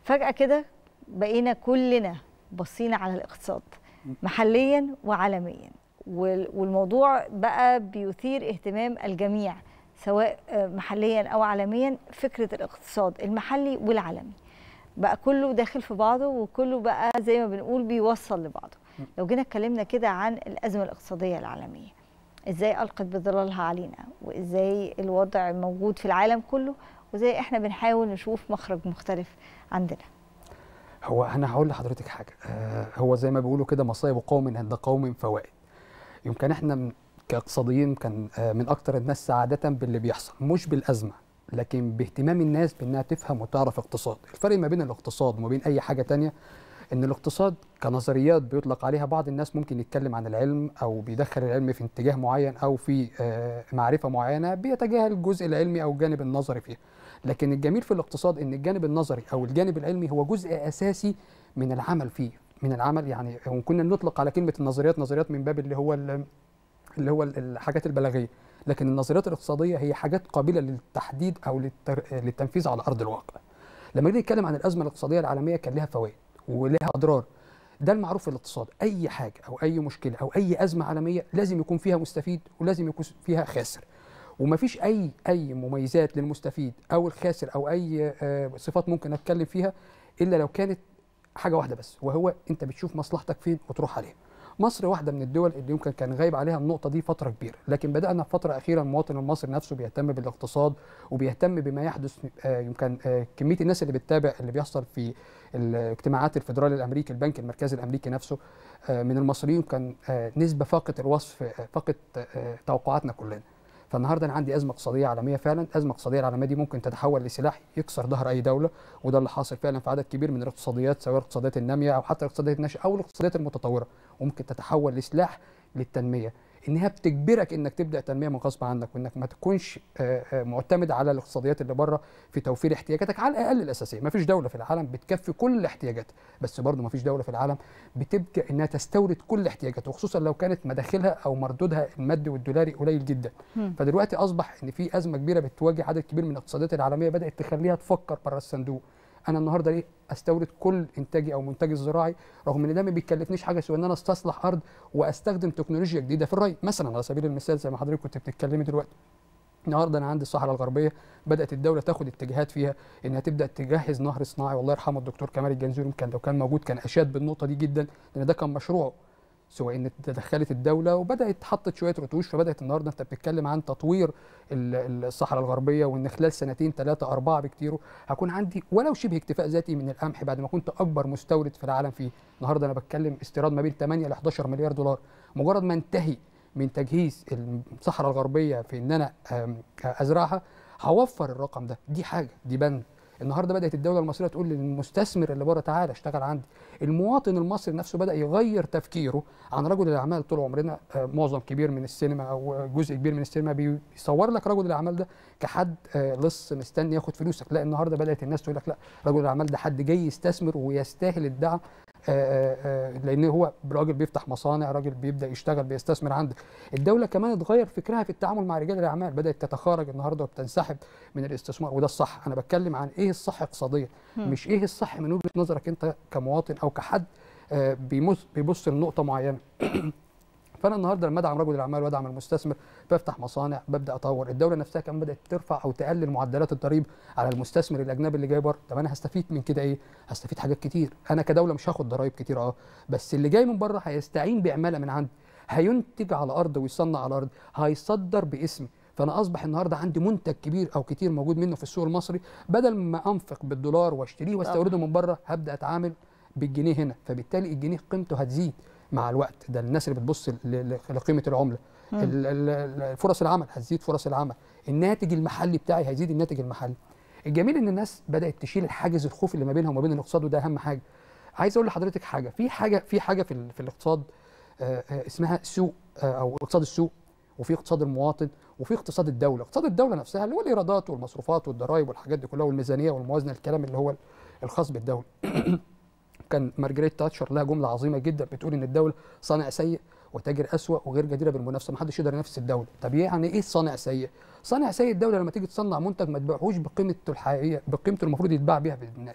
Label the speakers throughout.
Speaker 1: فجاه كده بقينا كلنا باصين على الاقتصاد محليا وعالميا وال- والموضوع بقى بيثير اهتمام الجميع سواء آه، محليا او عالميا فكره الاقتصاد المحلي والعالمي بقى كله داخل في بعضه وكله بقى زي ما بنقول بيوصل لبعضه لو جينا اتكلمنا كده عن الازمه الاقتصاديه العالميه ازاي القت بظلالها علينا وازاي الوضع موجود في العالم كله وازاي احنا بنحاول نشوف مخرج مختلف عندنا
Speaker 2: هو انا هقول لحضرتك حاجه آه هو زي ما بيقولوا كده مصايب قوم عند قوم فوائد يمكن احنا من- كاقتصاديين كان آه من اكتر الناس سعاده باللي بيحصل مش بالازمه لكن باهتمام الناس بانها تفهم وتعرف اقتصاد الفرق ما بين الاقتصاد وما بين اي حاجه تانية ان الاقتصاد كنظريات بيطلق عليها بعض الناس ممكن يتكلم عن العلم او بيدخل العلم في اتجاه معين او في آه، معرفه معينه بيتجاهل الجزء العلمي او الجانب النظري فيها لكن الجميل في الاقتصاد ان الجانب النظري او الجانب العلمي هو جزء اساسي من العمل فيه من العمل يعني هو كنا نطلق على كلمه النظريات نظريات من باب اللي هو ال- اللي هو ال- الحاجات البلاغيه لكن النظريات الاقتصاديه هي حاجات قابله للتحديد او للتر... للتنفيذ على ارض الواقع لما نيجي نتكلم عن الازمه الاقتصاديه العالميه كان لها فوائد ولها اضرار ده المعروف في الاقتصاد اي حاجه او اي مشكله او اي ازمه عالميه لازم يكون فيها مستفيد ولازم يكون فيها خاسر ومفيش اي اي مميزات للمستفيد او الخاسر او اي آه، صفات ممكن اتكلم فيها الا لو كانت حاجه واحده بس وهو انت بتشوف مصلحتك فين وتروح عليها مصر واحده من الدول اللي يمكن كان غايب عليها النقطه دي فتره كبيره لكن بدانا في فتره اخيره المواطن المصري نفسه بيهتم بالاقتصاد وبيهتم بما يحدث آه، يمكن آه، كميه الناس اللي بتتابع اللي بيحصل في الاجتماعات الفدرالي الامريكي البنك المركزي الامريكي نفسه آه، من المصريين كان آه، نسبه فاقت الوصف آه، فاقت آه، توقعاتنا كلنا فالنهارده انا عندي ازمه اقتصاديه عالميه فعلا الازمه الاقتصاديه العالميه دي ممكن تتحول لسلاح يكسر ظهر اي دوله وده اللي حاصل فعلا في عدد كبير من الاقتصاديات سواء الاقتصاديات الناميه او حتى الاقتصاديات الناشئه او الاقتصاديات المتطوره وممكن تتحول لسلاح للتنميه انها بتجبرك انك تبدا تنميه من غصب عنك وانك ما تكونش آه، آه، معتمد على الاقتصاديات اللي بره في توفير احتياجاتك على الاقل الاساسيه ما فيش دوله في العالم بتكفي كل احتياجاتها بس برضه ما فيش دوله في العالم بتبدا انها تستورد كل احتياجاتها وخصوصا لو كانت مداخلها او مردودها المادي والدولاري قليل جدا
Speaker 1: مم.
Speaker 2: فدلوقتي اصبح ان في ازمه كبيره بتواجه عدد كبير من الاقتصادات العالميه بدات تخليها تفكر بره الصندوق انا النهارده ليه استورد كل انتاجي او منتجي الزراعي رغم ان ده ما بيكلفنيش حاجه سوى ان انا استصلح ارض واستخدم تكنولوجيا جديده في الري مثلا على سبيل المثال زي ما حضرتك كنت بتتكلمي دلوقتي النهارده انا عندي الصحراء الغربيه بدات الدوله تاخد اتجاهات فيها انها تبدا تجهز نهر صناعي والله يرحمه الدكتور كمال الجنزوري كان لو كان موجود كان اشاد بالنقطه دي جدا لان ده كان مشروعه سواء ان تدخلت الدوله وبدات حطت شويه رتوش فبدات النهارده انت بتتكلم عن تطوير ال- ال- الصحراء الغربيه وان خلال سنتين ثلاثه اربعه بكتير هكون عندي ولو شبه اكتفاء ذاتي من القمح بعد ما كنت اكبر مستورد في العالم فيه النهارده انا بتكلم استيراد ما بين 8 ل 11 مليار دولار مجرد ما انتهي من تجهيز الصحراء الغربيه في ان انا أم، ازرعها هوفر الرقم ده دي حاجه دي بند النهارده بدات الدوله المصريه تقول للمستثمر اللي بره تعالى اشتغل عندي المواطن المصري نفسه بدا يغير تفكيره عن رجل الاعمال طول عمرنا آه، معظم كبير من السينما او جزء كبير من السينما بيصور لك رجل الاعمال ده كحد آه، لص مستني ياخد فلوسك لا النهارده بدات الناس تقول لك لا رجل الاعمال ده حد جاي يستثمر ويستاهل الدعم آه، آه، لان هو راجل بيفتح مصانع راجل بيبدا يشتغل بيستثمر عندك الدوله كمان اتغير فكرها في التعامل مع رجال الاعمال بدات تتخارج النهارده وبتنسحب من الاستثمار وده الصح انا بتكلم عن ايه الصح اقتصاديا
Speaker 1: مم.
Speaker 2: مش ايه الصح من وجهه نظرك انت كمواطن او كحد آه، بيمس- بيبص لنقطه معينه فانا النهارده لما ادعم رجل الاعمال وادعم المستثمر بفتح مصانع ببدا اطور الدوله نفسها كمان بدات ترفع او تقلل معدلات الضريبه على المستثمر الاجنبي اللي جاي بره طب انا هستفيد من كده ايه هستفيد حاجات كتير انا كدوله مش هاخد ضرايب كتير اه بس اللي جاي من بره هيستعين بعماله من عندي هينتج على ارض ويصنع على ارض هيصدر باسمي فانا اصبح النهارده عندي منتج كبير او كتير موجود منه في السوق المصري بدل ما انفق بالدولار واشتريه واستورده من بره هبدا اتعامل بالجنيه هنا فبالتالي الجنيه قيمته هتزيد مع الوقت ده الناس اللي بتبص ل- ل- لقيمه العمله
Speaker 1: مم.
Speaker 2: ال- ال- ال- فرص العمل هتزيد فرص العمل الناتج المحلي بتاعي هيزيد الناتج المحلي الجميل ان الناس بدات تشيل الحاجز الخوف اللي ما بينها وما بين الاقتصاد وده اهم حاجه عايز اقول لحضرتك حاجه في حاجه في حاجه في, ال- في الاقتصاد آه، آه، اسمها سوق آه، او اقتصاد السوق وفي اقتصاد المواطن وفي اقتصاد الدوله اقتصاد الدوله نفسها اللي هو الايرادات والمصروفات والضرائب والحاجات دي كلها والميزانيه والموازنه الكلام اللي هو الخاص بالدوله كان مارجريت تاتشر لها جمله عظيمه جدا بتقول ان الدوله صانع سيء وتاجر اسوا وغير جديره بالمنافسه ما حدش يقدر ينافس الدوله طب يعني ايه صانع سيء صانع سيء الدوله لما تيجي تصنع منتج ما تبيعهوش بقيمته الحقيقيه بقيمته المفروض يتباع بيها بالناس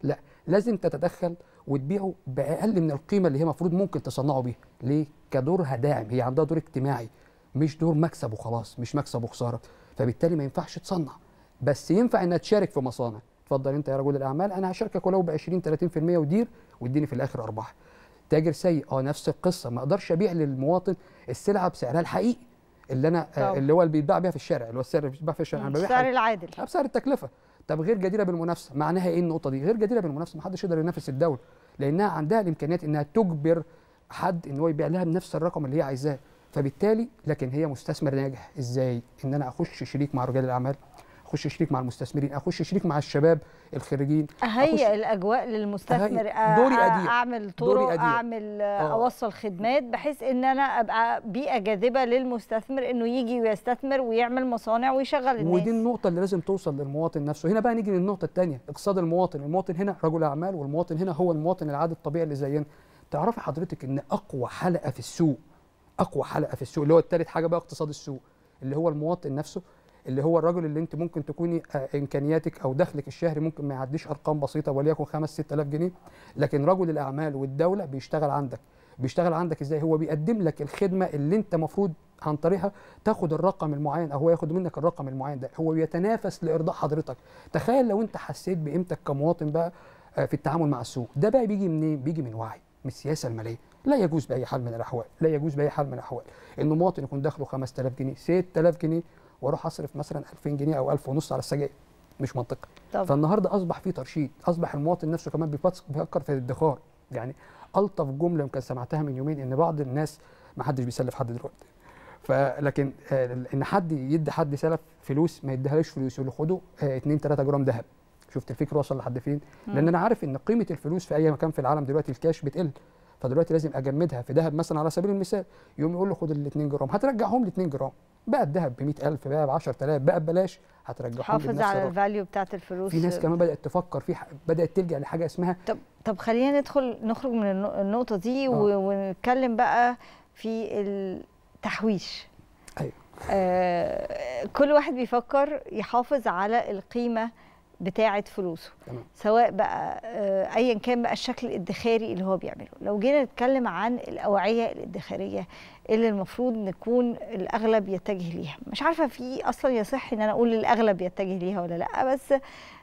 Speaker 2: لا لازم تتدخل وتبيعه باقل من القيمه اللي هي المفروض ممكن تصنعه بيها ليه كدورها داعم هي عندها دور اجتماعي مش دور مكسب وخلاص مش مكسب وخساره فبالتالي ما ينفعش تصنع بس ينفع انها تشارك في مصانع اتفضل انت يا رجل الاعمال انا هشاركك ولو ب 20 30% ودير واديني في الاخر ارباح تاجر سيء اه نفس القصه ما اقدرش ابيع للمواطن السلعه بسعرها الحقيقي اللي انا آه
Speaker 1: طبعا.
Speaker 2: اللي هو اللي بيتباع بيها في الشارع اللي هو السعر اللي بيتباع في الشارع انا
Speaker 1: السعر
Speaker 2: ببيعها
Speaker 1: العادل
Speaker 2: آه، بسعر التكلفه طب غير جديره بالمنافسه معناها ايه النقطه دي غير جديره بالمنافسه ما حدش يقدر ينافس الدوله لانها عندها الامكانيات انها تجبر حد ان هو يبيع لها بنفس الرقم اللي هي عايزاه فبالتالي لكن هي مستثمر ناجح ازاي ان انا اخش شريك مع رجال الاعمال اخش شريك مع المستثمرين اخش شريك مع الشباب الخريجين
Speaker 1: اهيئ الاجواء للمستثمر
Speaker 2: أهيئ. دوري
Speaker 1: أ-
Speaker 2: أدير.
Speaker 1: اعمل
Speaker 2: دوري
Speaker 1: طرق
Speaker 2: أدير.
Speaker 1: اعمل آه،
Speaker 2: آه.
Speaker 1: اوصل خدمات بحيث ان انا ابقى بيئه جاذبه للمستثمر انه يجي ويستثمر ويعمل مصانع ويشغل الناس
Speaker 2: ودي النقطة اللي لازم توصل للمواطن نفسه، هنا بقى نيجي للنقطة الثانية، اقتصاد المواطن، المواطن هنا رجل أعمال والمواطن هنا هو المواطن العادي الطبيعي اللي زينا. تعرفي حضرتك إن أقوى حلقة في السوق أقوى حلقة في السوق اللي هو الثالث حاجة بقى اقتصاد السوق، اللي هو المواطن نفسه اللي هو الراجل اللي انت ممكن تكوني آه، امكانياتك او دخلك الشهري ممكن ما يعديش ارقام بسيطه وليكن 5 6000 جنيه لكن رجل الاعمال والدوله بيشتغل عندك بيشتغل عندك ازاي هو بيقدم لك الخدمه اللي انت مفروض عن طريقها تاخد الرقم المعين او هو ياخد منك الرقم المعين ده هو بيتنافس لارضاء حضرتك تخيل لو انت حسيت بقيمتك كمواطن بقى آه، في التعامل مع السوق ده بقى بيجي منين بيجي من وعي من السياسه الماليه لا يجوز باي حال من الاحوال لا يجوز باي حال من الاحوال ان مواطن يكون دخله 5000 جنيه 6000 جنيه واروح اصرف مثلا 2000 جنيه او 1000 ونص على السجاير مش منطقي
Speaker 1: طب
Speaker 2: فالنهارده اصبح في ترشيد اصبح المواطن نفسه كمان بيفكر بيفكر في الادخار يعني الطف جمله يمكن سمعتها من يومين ان بعض الناس ما حدش بيسلف حد دلوقتي فلكن آه، ان حد يدي حد سلف فلوس ما يديهالوش فلوس يقول له خده 2 3 جرام ذهب شفت الفكره وصل لحد فين لان انا عارف ان قيمه الفلوس في اي مكان في العالم دلوقتي الكاش بتقل فدلوقتي لازم اجمدها في ذهب مثلا على سبيل المثال يقوم يقول له خد ال 2 جرام هترجعهم ل 2 جرام بقى الذهب ب 100000 بقى ب 10000 بقى ببلاش هترجعهم
Speaker 1: حافظ
Speaker 2: بنفس
Speaker 1: على
Speaker 2: الرقم.
Speaker 1: الفاليو بتاعت الفلوس
Speaker 2: في ناس كمان بدات تفكر في ح- بدات تلجا لحاجه اسمها
Speaker 1: طب طب خلينا ندخل نخرج من النق- النقطة دي و-
Speaker 2: آه.
Speaker 1: ونتكلم بقى في التحويش
Speaker 2: أيوة.
Speaker 1: آه كل واحد بيفكر يحافظ على القيمة بتاعة فلوسه
Speaker 2: تمام.
Speaker 1: سواء بقى آه ايا كان بقى الشكل الادخاري اللي هو بيعمله لو جينا نتكلم عن الاوعية الادخارية اللي المفروض نكون الاغلب يتجه ليها مش عارفة في اصلا يصح ان انا اقول الاغلب يتجه ليها ولا لا بس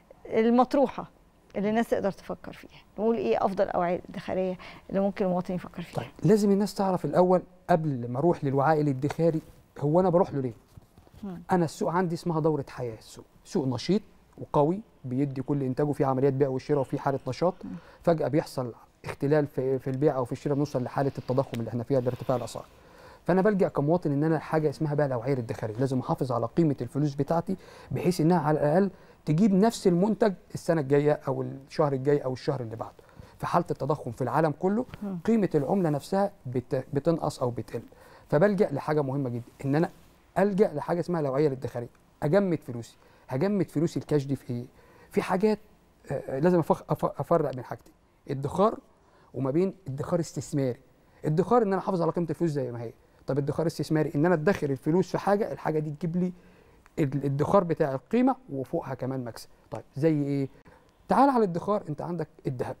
Speaker 1: المطروحة اللي الناس تقدر تفكر فيها نقول ايه افضل الاوعيه الادخاريه اللي ممكن المواطن يفكر فيها
Speaker 2: طيب لازم الناس تعرف الاول قبل ما اروح للوعاء الادخاري هو انا بروح له ليه؟
Speaker 1: مم.
Speaker 2: انا السوق عندي اسمها دوره حياه السوق سوق نشيط وقوي بيدي كل انتاجه في عمليات بيع وشراء وفي حاله نشاط فجاه بيحصل اختلال في في البيع او في الشراء بنوصل لحاله التضخم اللي احنا فيها بارتفاع الاسعار فانا بلجا كمواطن ان انا حاجه اسمها بقى الاوعيه الادخاريه لازم احافظ على قيمه الفلوس بتاعتي بحيث انها على الاقل تجيب نفس المنتج السنه الجايه او الشهر الجاي او الشهر اللي بعده في حاله التضخم في العالم كله
Speaker 1: مم.
Speaker 2: قيمه العمله نفسها بت... بتنقص او بتقل فبلجا لحاجه مهمه جدا ان انا الجا لحاجه اسمها الاوعيه الادخاريه اجمد فلوسي هجمد فلوسي الكاش دي في ايه في حاجات آه، آه، لازم أفخ- أف- افرق بين حاجتين ادخار وما بين ادخار استثماري ادخار ان انا احافظ على قيمه الفلوس زي ما هي طب ادخار استثماري ان انا ادخر الفلوس في حاجه الحاجه دي تجيب لي ال- الادخار بتاع القيمه وفوقها كمان مكسب طيب زي ايه تعال على الادخار انت عندك الذهب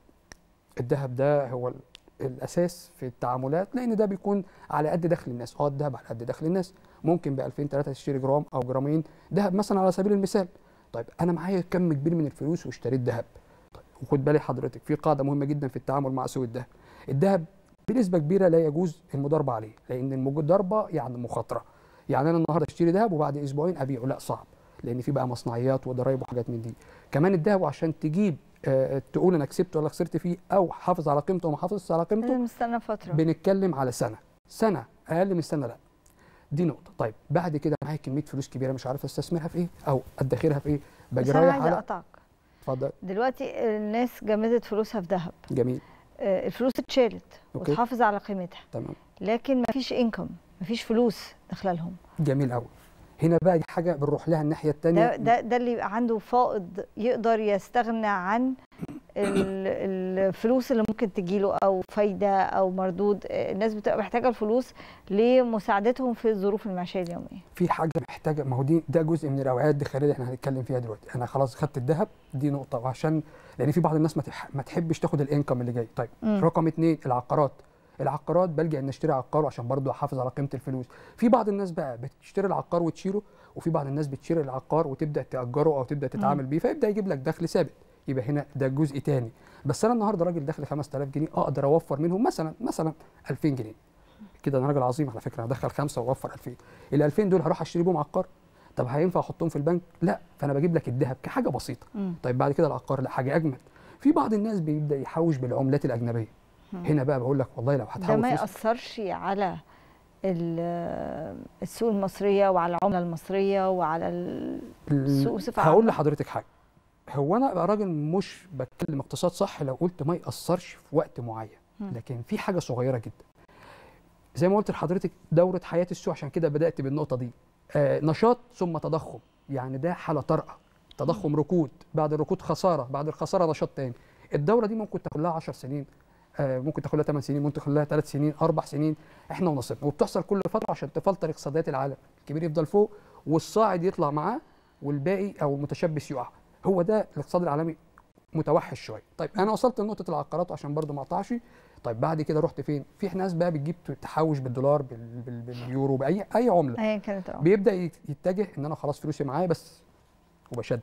Speaker 2: الذهب ده هو ال- الاساس في التعاملات لان ده بيكون على قد دخل الناس اه الذهب على قد دخل الناس ممكن ب 2000 3 تشتري جرام او جرامين ذهب مثلا على سبيل المثال طيب انا معايا كم كبير من الفلوس واشتريت ذهب طيب وخد بالي حضرتك في قاعده مهمه جدا في التعامل مع سوق الذهب الذهب بنسبه كبيره لا يجوز المضاربه عليه لان المضاربه يعني مخاطره يعني انا النهارده اشتري ذهب وبعد اسبوعين ابيعه لا صعب لان في بقى مصنعيات وضرايب وحاجات من دي كمان الذهب عشان تجيب آه تقول انا كسبت ولا خسرت فيه او حافظ على قيمته وما حافظش على قيمته
Speaker 1: لازم نستنى فتره
Speaker 2: بنتكلم على سنه سنه اقل من سنه لا دي نقطه طيب بعد كده معايا كميه فلوس كبيره مش عارف استثمرها في ايه او ادخرها في ايه
Speaker 1: بس
Speaker 2: باجي
Speaker 1: انا
Speaker 2: رايح
Speaker 1: عايزه
Speaker 2: على
Speaker 1: اقطعك
Speaker 2: اتفضل
Speaker 1: دلوقتي الناس جمدت فلوسها في ذهب
Speaker 2: جميل
Speaker 1: آه، الفلوس اتشالت
Speaker 2: أوكي.
Speaker 1: وتحافظ على قيمتها
Speaker 2: تمام
Speaker 1: لكن مفيش انكم مفيش فلوس داخله لهم
Speaker 2: جميل قوي هنا بقى دي حاجه بنروح لها الناحيه الثانيه
Speaker 1: ده ده ده اللي يبقى عنده فائض يقدر يستغنى عن ال- الفلوس اللي ممكن تجيله او فايده او مردود الناس بتبقى محتاجه الفلوس لمساعدتهم في الظروف المعيشيه اليوميه
Speaker 2: في حاجه محتاجه ما هو دي ده جزء من الاوعيه الداخليه اللي احنا هنتكلم فيها دلوقتي انا خلاص خدت الذهب دي نقطه وعشان لان في بعض الناس ما, تح... ما تحبش تاخد الانكم اللي جاي طيب
Speaker 1: مم.
Speaker 2: رقم اتنين العقارات العقارات بلجأ ان اشتري عقار عشان برضه احافظ على قيمه الفلوس في بعض الناس بقى بتشتري العقار وتشيله وفي بعض الناس بتشتري العقار وتبدا تاجره او تبدا تتعامل بيه فيبدا يجيب لك دخل ثابت يبقى هنا ده جزء تاني بس انا النهارده راجل دخل 5000 جنيه اقدر اوفر منهم مثلا مثلا 2000 جنيه كده انا راجل عظيم على فكره انا ادخل خمسه واوفر 2000 ال 2000 دول هروح اشتري بيهم عقار طب هينفع احطهم في البنك لا فانا بجيب لك الذهب كحاجه بسيطه
Speaker 1: مم.
Speaker 2: طيب بعد كده العقار لا حاجه اجمل في بعض الناس بيبدا يحوش بالعملات الاجنبيه
Speaker 1: مم.
Speaker 2: هنا بقى بقول لك والله لو
Speaker 1: ده
Speaker 2: هتحول
Speaker 1: ما
Speaker 2: فلوس
Speaker 1: ياثرش على ال- السوق المصريه وعلى العمله المصريه وعلى ال- السوق بصفة
Speaker 2: هقول
Speaker 1: عامة.
Speaker 2: لحضرتك حاجه هو انا ابقى راجل مش بتكلم اقتصاد صح لو قلت ما ياثرش في وقت معين
Speaker 1: مم.
Speaker 2: لكن في حاجه صغيره جدا زي ما قلت لحضرتك دوره حياه السوق عشان كده بدات بالنقطه دي آه نشاط ثم تضخم يعني ده حاله طارئه تضخم ركود بعد الركود خساره بعد الخساره نشاط تاني الدوره دي ممكن تاخد لها 10 سنين آه ممكن تاخد لها 8 سنين ممكن تاخد لها 3 سنين 4 سنين احنا ونصيبنا وبتحصل كل فتره عشان تفلتر اقتصاديات العالم الكبير يفضل فوق والصاعد يطلع معاه والباقي او المتشبث يقع هو ده الاقتصاد العالمي متوحش شويه طيب انا وصلت لنقطه العقارات عشان برضو ما اقطعش طيب بعد كده رحت فين في ناس بقى بتجيب تحوش بالدولار بال... بال... باليورو باي اي عمله
Speaker 1: ايا كانت العمله
Speaker 2: بيبدا يت- يتجه ان انا خلاص فلوسي معايا بس وبشد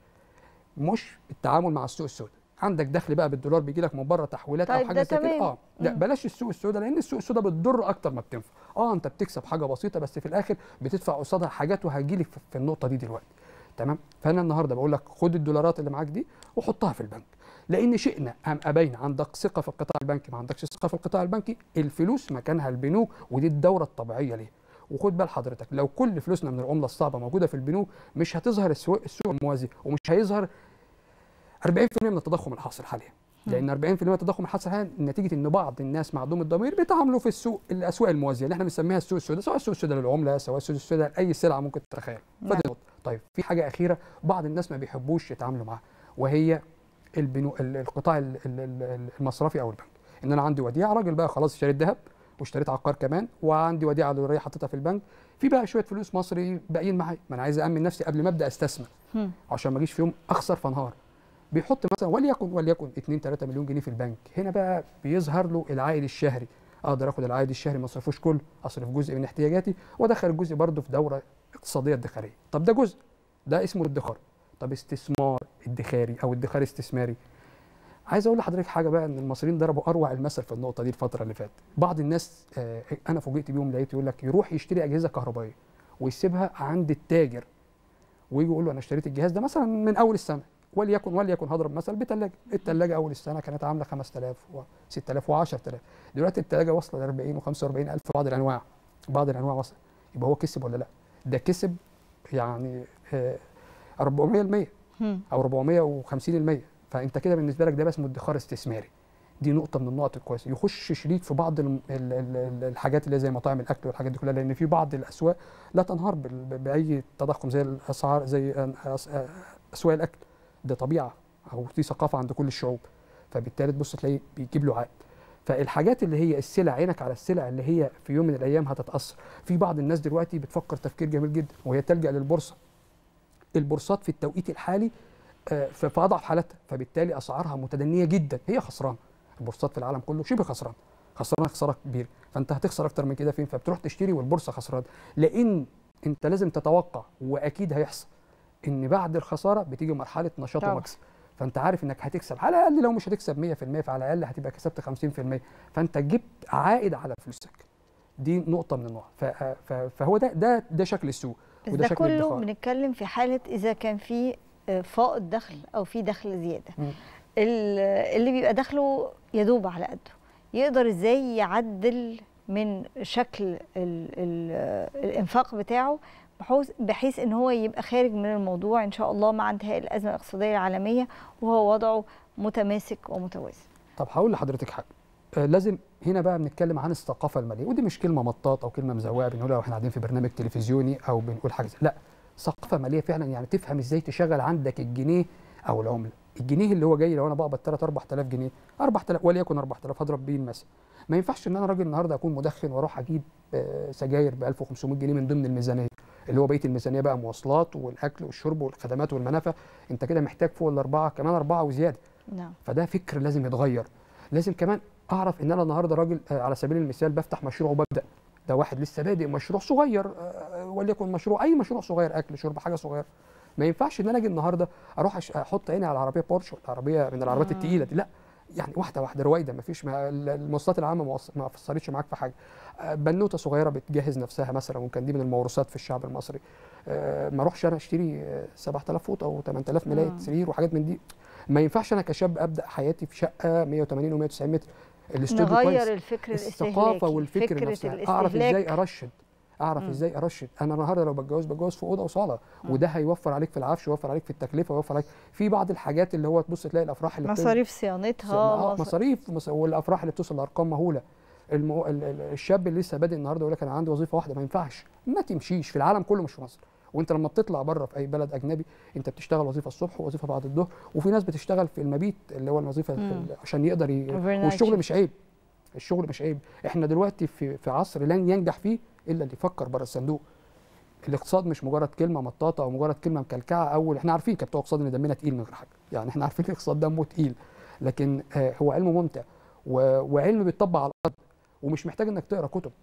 Speaker 2: مش التعامل مع السوق السوداء عندك دخل بقى بالدولار بيجي لك من بره تحويلات
Speaker 1: طيب
Speaker 2: او حاجه
Speaker 1: ده
Speaker 2: زي كده
Speaker 1: تمام.
Speaker 2: اه لا
Speaker 1: مم.
Speaker 2: بلاش السوق السوداء لان السوق السوداء بتضر اكتر ما بتنفع اه انت بتكسب حاجه بسيطه بس في الاخر بتدفع قصادها حاجات وهجيلك في- في النقطه دي دلوقتي تمام فانا النهارده بقول لك خد الدولارات اللي معاك دي وحطها في البنك لان شئنا ام ابينا عندك ثقه في القطاع البنكي ما عندكش ثقه في القطاع البنكي الفلوس مكانها البنوك ودي الدوره الطبيعيه ليها وخد بال حضرتك لو كل فلوسنا من العمله الصعبه موجوده في البنوك مش هتظهر السوق السوق الموازي ومش هيظهر 40% من التضخم الحاصل حاليا لان 40% من التضخم الحاصل حاليا نتيجه ان بعض الناس معدوم الضمير بيتعاملوا في السوق الاسواق الموازيه اللي احنا بنسميها السوق السوداء سواء السوق السوداء للعمله سواء السوق السوداء لاي سلعه ممكن تتخيل
Speaker 1: نعم.
Speaker 2: فدي نقطه طيب في حاجه اخيره بعض الناس ما بيحبوش يتعاملوا معاها وهي البنو ال- القطاع ال- ال- ال- المصرفي او البنك ان انا عندي وديعه راجل بقى خلاص اشتريت ذهب واشتريت عقار كمان وعندي وديعه دولاريه حطيتها في البنك في بقى شويه فلوس مصري باقيين معايا ما انا عايز امن نفسي قبل ما ابدا استثمر
Speaker 1: مم.
Speaker 2: عشان ما اجيش في يوم اخسر فانهار بيحط مثلا وليكن وليكن 2 3 مليون جنيه في البنك هنا بقى بيظهر له العائد الشهري اقدر اخد العائد الشهري ما اصرفوش كله اصرف جزء من احتياجاتي وادخل الجزء برضه في دوره اقتصاديه ادخاريه طب ده جزء ده اسمه الادخار طب استثمار ادخاري او ادخار استثماري عايز اقول لحضرتك حاجه بقى ان المصريين ضربوا اروع المثل في النقطه دي الفتره اللي فاتت بعض الناس آه انا فوجئت بيهم لقيت يقول لك يروح يشتري اجهزه كهربائيه ويسيبها عند التاجر ويجي يقول له انا اشتريت الجهاز ده مثلا من اول السنه وليكن وليكن هضرب مثل بثلاجه الثلاجه اول السنه كانت عامله 5000 و 6000 و 10000 دلوقتي الثلاجه واصله ل 40 و 45 الف بعض الانواع بعض الانواع وصل يبقى هو كسب ولا لا ده كسب يعني آه 400%
Speaker 1: مم.
Speaker 2: او 450% فانت كده بالنسبه لك ده بقى اسمه ادخار استثماري دي نقطه من النقط الكويسه يخش شريك في بعض الم- ال- ال- ال- الحاجات اللي زي مطاعم الاكل والحاجات دي كلها لان في بعض الاسواق لا تنهار بال- ب- باي تضخم زي الاسعار زي أن- أس- اسواق الاكل ده طبيعه او دي ثقافه عند كل الشعوب فبالتالي تبص تلاقيه بيجيب له عائد فالحاجات اللي هي السلع عينك على السلع اللي هي في يوم من الايام هتتاثر في بعض الناس دلوقتي بتفكر تفكير جميل جدا وهي تلجا للبورصه البورصات في التوقيت الحالي آه، في في اضعف حالاتها فبالتالي اسعارها متدنيه جدا هي خسرانه البورصات في العالم كله شبه خسران خسرانه خساره كبيره فانت هتخسر اكتر من كده فين فبتروح تشتري والبورصه خسرانه لان انت لازم تتوقع واكيد هيحصل ان بعد الخساره بتيجي مرحله نشاط
Speaker 1: طبعا.
Speaker 2: ومكسب فانت عارف انك هتكسب على الاقل لو مش هتكسب 100% فعلى الاقل هتبقى كسبت 50% فانت جبت عائد على فلوسك دي نقطه من النقط ف- ف- فهو ده ده ده شكل السوق
Speaker 1: بس
Speaker 2: وده
Speaker 1: ده
Speaker 2: شكل
Speaker 1: كله
Speaker 2: الادخار.
Speaker 1: بنتكلم في حاله اذا كان في آه، فائض دخل او في دخل زياده
Speaker 2: مم.
Speaker 1: ال- اللي بيبقى دخله يدوب على قده يقدر ازاي يعدل من شكل ال ال الانفاق بتاعه بحيث بحيث ان هو يبقى خارج من الموضوع ان شاء الله مع انتهاء الازمه الاقتصاديه العالميه وهو وضعه متماسك ومتوازن
Speaker 2: طب هقول لحضرتك حاجه آه، لازم هنا بقى بنتكلم عن الثقافه الماليه ودي مش كلمه مطاط او كلمه مزوقه بنقولها واحنا قاعدين في برنامج تلفزيوني او بنقول حاجه زي لا ثقافه ماليه فعلا يعني تفهم ازاي تشغل عندك الجنيه او العمله الجنيه اللي هو جاي لو انا بقبض 3 4000 جنيه 4000 وليكن 4000 هضرب بيه المثل ما ينفعش ان انا راجل النهارده اكون مدخن واروح اجيب آه، سجاير ب 1500 جنيه من ضمن الميزانيه اللي هو بقيه الميزانيه بقى مواصلات والاكل والشرب والخدمات والمنافع انت كده محتاج فوق الاربعه كمان اربعه وزياده
Speaker 1: نعم
Speaker 2: فده فكر لازم يتغير لازم كمان اعرف ان انا النهارده راجل آه، على سبيل المثال بفتح مشروع وببدا ده واحد لسه بادئ مشروع صغير آه، وليكن مشروع اي مشروع صغير اكل شرب حاجه صغيره ما ينفعش ان انا اجي النهارده اروح أش- احط عيني على العربيه بورش ولا عربيه من العربيات
Speaker 1: مم.
Speaker 2: الثقيله دي لا يعني واحده واحده رويده ما فيش ما ال- المواصلات العامه ما وص- ما فسرتش معاك في حاجه آه، بنوته صغيره بتجهز نفسها مثلا وكان دي من الموروثات في الشعب المصري آه، ما اروحش انا اشتري آه، 7000 فوطه او 8000 ملايه
Speaker 1: مم.
Speaker 2: سرير وحاجات من دي ما ينفعش انا كشاب ابدا حياتي في شقه 180 و190 متر الاستوديو كويس
Speaker 1: نغير الفكر
Speaker 2: الثقافه
Speaker 1: الاستهلاكي
Speaker 2: والفكر
Speaker 1: فكرة
Speaker 2: نفسها اعرف
Speaker 1: الاستهلاك.
Speaker 2: ازاي ارشد اعرف
Speaker 1: مم.
Speaker 2: ازاي ارشد انا النهارده لو بتجوز بتجوز في اوضه وصاله
Speaker 1: مم.
Speaker 2: وده هيوفر عليك في العفش ويوفر عليك في التكلفه ويوفر عليك في بعض الحاجات اللي هو تبص تلاقي الافراح اللي بتنزل-
Speaker 1: مصاريف
Speaker 2: آه،
Speaker 1: صيانتها مص-
Speaker 2: مصاريف مص- والافراح اللي بتوصل لارقام مهوله المو... ال- ال- الشاب اللي لسه بادئ النهارده يقول لك انا عندي وظيفه واحده ما ينفعش ما تمشيش في العالم كله مش في مصر وانت لما بتطلع بره في اي بلد اجنبي انت بتشتغل وظيفه الصبح ووظيفه بعد الظهر وفي ناس بتشتغل في المبيت اللي هو الوظيفه
Speaker 1: مم.
Speaker 2: ال- عشان يقدر ي...
Speaker 1: Overnight
Speaker 2: والشغل
Speaker 1: shift.
Speaker 2: مش عيب الشغل مش عيب احنا دلوقتي في في عصر لن ينجح فيه الا اللي يفكر بره الصندوق الاقتصاد مش مجرد كلمه مطاطه او مجرد كلمه مكلكعه او احنا عارفين كبتوع اقتصاد ان دمنا تقيل من غير حاجه يعني احنا عارفين الاقتصاد دمه تقيل لكن آه، هو علم ممتع و- وعلم بيتطبق على الارض ومش محتاج انك تقرا كتب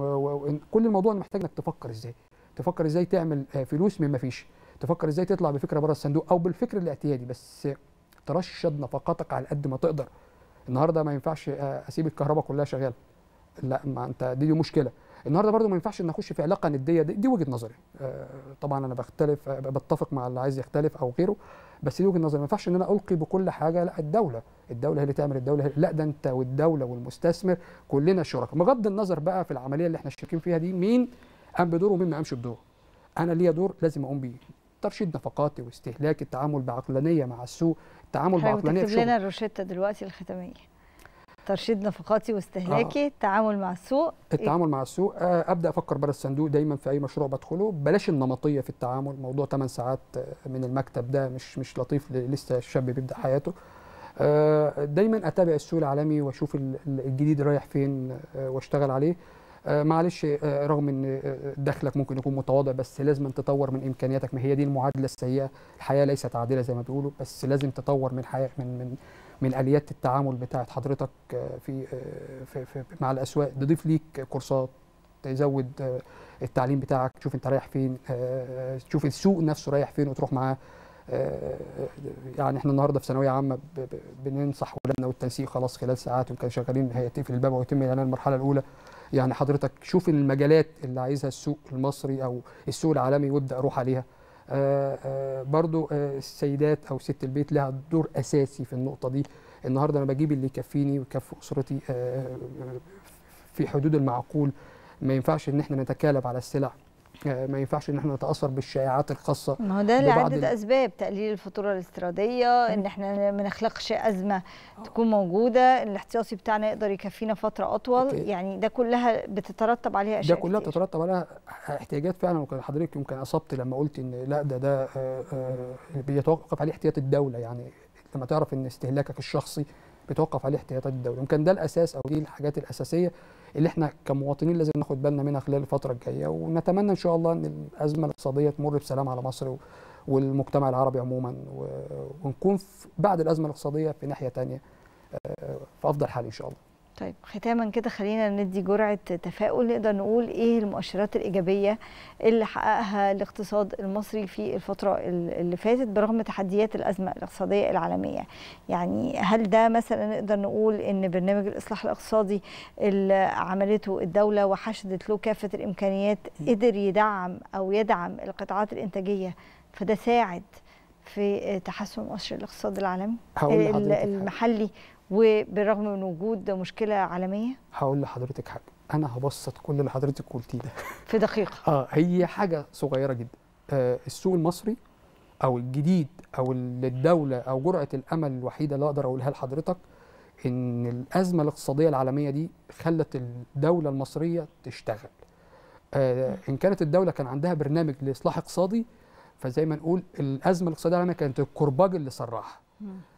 Speaker 2: وكل الموضوع محتاج انك تفكر ازاي تفكر ازاي تعمل آه، فلوس من ما فيش تفكر ازاي تطلع بفكره بره الصندوق او بالفكر الاعتيادي بس ترشد نفقاتك على قد ما تقدر النهارده ما ينفعش آه، اسيب الكهرباء كلها شغاله لا ما انت دي, دي مشكله النهارده برضو ما ينفعش ان اخش في علاقه نديه دي, دي وجهه نظري آه، طبعا انا بختلف آه، بتفق مع اللي عايز يختلف او غيره بس دي وجهه نظري ما ينفعش ان انا القي بكل حاجه لا الدوله الدوله هي اللي تعمل الدوله هي لا ده انت والدوله والمستثمر كلنا شركاء بغض النظر بقى في العمليه اللي احنا شايفين فيها دي مين قام بدوره ومين ما قامش بدوره انا ليا دور لازم اقوم بيه ترشيد نفقاتي واستهلاك التعامل بعقلانيه مع السوق التعامل
Speaker 1: حضرتك
Speaker 2: بعقلانيه في
Speaker 1: بتكتب
Speaker 2: شغل
Speaker 1: لنا الروشته دلوقتي الختاميه ترشيد نفقاتي واستهلاكي التعامل مع السوق
Speaker 2: التعامل مع السوق آه، ابدا افكر بره الصندوق دايما في اي مشروع بدخله بلاش النمطيه في التعامل موضوع 8 ساعات آه، من المكتب ده مش مش لطيف ل- لسه الشاب بيبدا حياته آه، دايما اتابع السوق العالمي واشوف ال- ال- الجديد رايح فين آه، واشتغل عليه آه، معلش آه، رغم ان آه، دخلك ممكن يكون متواضع بس لازم تطور من امكانياتك ما هي دي المعادله السيئه الحياه ليست عادله زي ما بيقولوا بس لازم تطور من حياه من من من اليات التعامل بتاعت حضرتك آه، في آه، في, في مع الاسواق تضيف ليك كورسات تزود آه، التعليم بتاعك تشوف انت رايح فين آه، تشوف السوق نفسه رايح فين وتروح معاه آه، يعني احنا النهارده في ثانويه عامه ب- ب- بننصح ولادنا والتنسيق خلاص خلال ساعات يمكن شغالين هيتقفل الباب ويتم اعلان المرحله الاولى يعني حضرتك شوف المجالات اللي عايزها السوق المصري او السوق العالمي وابدا روح عليها آه، آه، برضو آه، السيدات او ست البيت لها دور اساسي في النقطه دي النهارده انا بجيب اللي يكفيني ويكفي اسرتي آه، في حدود المعقول ما ينفعش ان احنا نتكالب على السلع آه، ما ينفعش ان احنا نتاثر بالشائعات الخاصه
Speaker 1: ما هو ده
Speaker 2: ببعض
Speaker 1: لعدة
Speaker 2: ال-
Speaker 1: أسباب تقليل الفاتورة الاستيرادية إن إحنا ما نخلقش أزمة تكون موجودة الاحتياطي بتاعنا يقدر يكفينا فترة أطول
Speaker 2: أوكي.
Speaker 1: يعني ده كلها بتترتب عليها
Speaker 2: ده
Speaker 1: أشياء
Speaker 2: كلها
Speaker 1: كتير.
Speaker 2: تترتب عليها احتياجات فعلا وكان حضرتك يمكن اصبت لما قلت ان لا ده ده آه، آه، بيتوقف عليه احتياط الدوله يعني لما تعرف ان استهلاكك الشخصي بيتوقف عليه احتياطات الدوله يمكن ده الاساس او دي الحاجات الاساسيه اللي احنا كمواطنين لازم ناخد بالنا منها خلال الفتره الجايه ونتمنى ان شاء الله ان الازمه الاقتصاديه تمر بسلام على مصر و- والمجتمع العربي عموما و- ونكون في- بعد الازمه الاقتصاديه في ناحيه تانية آه، في افضل حال ان شاء الله
Speaker 1: طيب ختاما كده خلينا ندي جرعة تفاؤل نقدر نقول ايه المؤشرات الإيجابية اللي حققها الاقتصاد المصري في الفترة ال- اللي فاتت برغم تحديات الأزمة الاقتصادية العالمية يعني هل ده مثلا نقدر نقول ان برنامج الإصلاح الاقتصادي اللي عملته الدولة وحشدت له كافة الإمكانيات قدر يدعم أو يدعم القطاعات الإنتاجية فده ساعد في تحسن مؤشر الاقتصاد العالمي
Speaker 2: هقول
Speaker 1: ال-
Speaker 2: لحضرتك حاجة.
Speaker 1: المحلي وبالرغم من وجود مشكلة عالمية
Speaker 2: هقول لحضرتك حاجه انا هبسط كل اللي حضرتك قلتيه ده
Speaker 1: في دقيقة
Speaker 2: اه هي حاجه صغيره جدا آه السوق المصري او الجديد او اللي الدوله او جرعه الامل الوحيده اللي اقدر اقولها لحضرتك ان الازمه الاقتصاديه العالميه دي خلت الدوله المصريه تشتغل آه ان كانت الدوله كان عندها برنامج لاصلاح اقتصادي فزي ما نقول الازمه الاقتصاديه العالميه كانت الكرباج اللي سرعها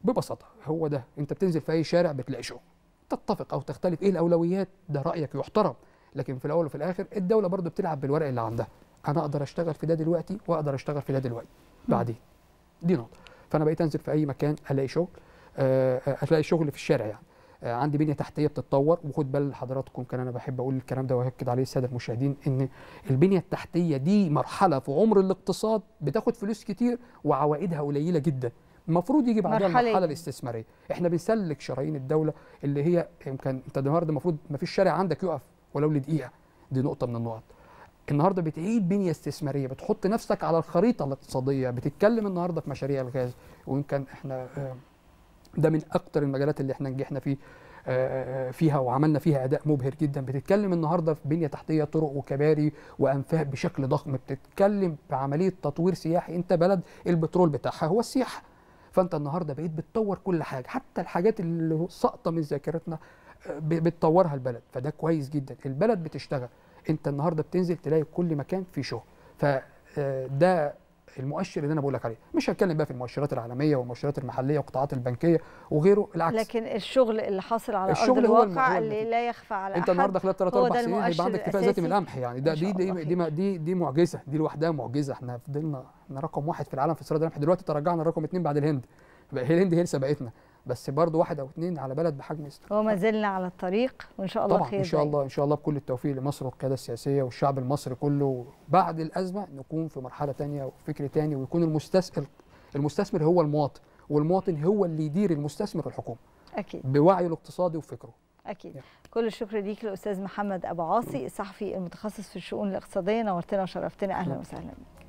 Speaker 2: ببساطه هو ده انت بتنزل في اي شارع بتلاقي شغل تتفق او تختلف ايه الاولويات ده رايك يحترم لكن في الاول وفي الاخر الدوله برضو بتلعب بالورق اللي عندها انا اقدر اشتغل في ده دلوقتي واقدر اشتغل في ده دلوقتي بعدين دي نقطه فانا بقيت انزل في اي مكان الاقي شغل آه، آه، الاقي شغل في الشارع يعني آه، عندي بنيه تحتيه بتتطور وخد بال لحضراتكم كان انا بحب اقول الكلام ده واكد عليه الساده المشاهدين ان البنيه التحتيه دي مرحله في عمر الاقتصاد بتاخد فلوس كتير وعوائدها قليله جدا المفروض يجي بعدها
Speaker 1: مرحلية.
Speaker 2: المرحله الاستثماريه احنا بنسلك شرايين الدوله اللي هي يمكن انت النهارده المفروض ما فيش شارع عندك يقف ولو لدقيقه دي نقطه من النقط النهارده بتعيد بنيه استثماريه بتحط نفسك على الخريطه الاقتصاديه بتتكلم النهارده في مشاريع الغاز ويمكن احنا آه، ده من اكتر المجالات اللي احنا نجحنا فيه آه، آه، فيها وعملنا فيها اداء مبهر جدا بتتكلم النهارده في بنيه تحتيه طرق وكباري وانفاق بشكل ضخم بتتكلم في عمليه تطوير سياحي انت بلد البترول بتاعها هو السياحه فانت النهارده بقيت بتطور كل حاجه حتى الحاجات اللي ساقطه من ذاكرتنا آه، ب- بتطورها البلد فده كويس جدا البلد بتشتغل انت النهارده بتنزل تلاقي كل مكان فيه شغل فده المؤشر اللي انا بقول لك عليه مش هتكلم بقى في المؤشرات العالميه والمؤشرات المحليه والقطاعات البنكيه وغيره العكس
Speaker 1: لكن الشغل اللي حاصل على ارض
Speaker 2: الشغل هو الم-
Speaker 1: الواقع
Speaker 2: هو
Speaker 1: اللي
Speaker 2: النتيجة.
Speaker 1: لا يخفى على
Speaker 2: انت
Speaker 1: أحد
Speaker 2: النهارده خلال 3
Speaker 1: هو
Speaker 2: 4
Speaker 1: ده
Speaker 2: سنين
Speaker 1: المؤشر
Speaker 2: هيبقى عندك كفايه ذاتي من
Speaker 1: الأساسي.
Speaker 2: القمح يعني ده
Speaker 1: إن
Speaker 2: دي
Speaker 1: شاء
Speaker 2: دي
Speaker 1: الله
Speaker 2: دي,
Speaker 1: خير.
Speaker 2: دي, دي معجزه دي لوحدها معجزه احنا فضلنا احنا رقم واحد في العالم في استيراد القمح دلوقتي تراجعنا رقم اثنين بعد الهند بقى هي الهند هي اللي سبقتنا بس برضه واحد او اثنين على بلد بحجم استراليا
Speaker 1: هو ما زلنا على الطريق وان شاء الله
Speaker 2: طبعا
Speaker 1: خير
Speaker 2: ان شاء
Speaker 1: دايما.
Speaker 2: الله ان شاء الله بكل التوفيق لمصر والقياده السياسيه والشعب المصري كله بعد الازمه نكون في مرحله تانية وفكر تاني ويكون المستثمر المستثمر هو المواطن والمواطن هو اللي يدير المستثمر والحكومه
Speaker 1: اكيد
Speaker 2: بوعيه الاقتصادي وفكره
Speaker 1: اكيد
Speaker 2: يلا.
Speaker 1: كل الشكر ليك الاستاذ محمد ابو عاصي الصحفي المتخصص في الشؤون الاقتصاديه نورتنا وشرفتنا اهلا وسهلا بك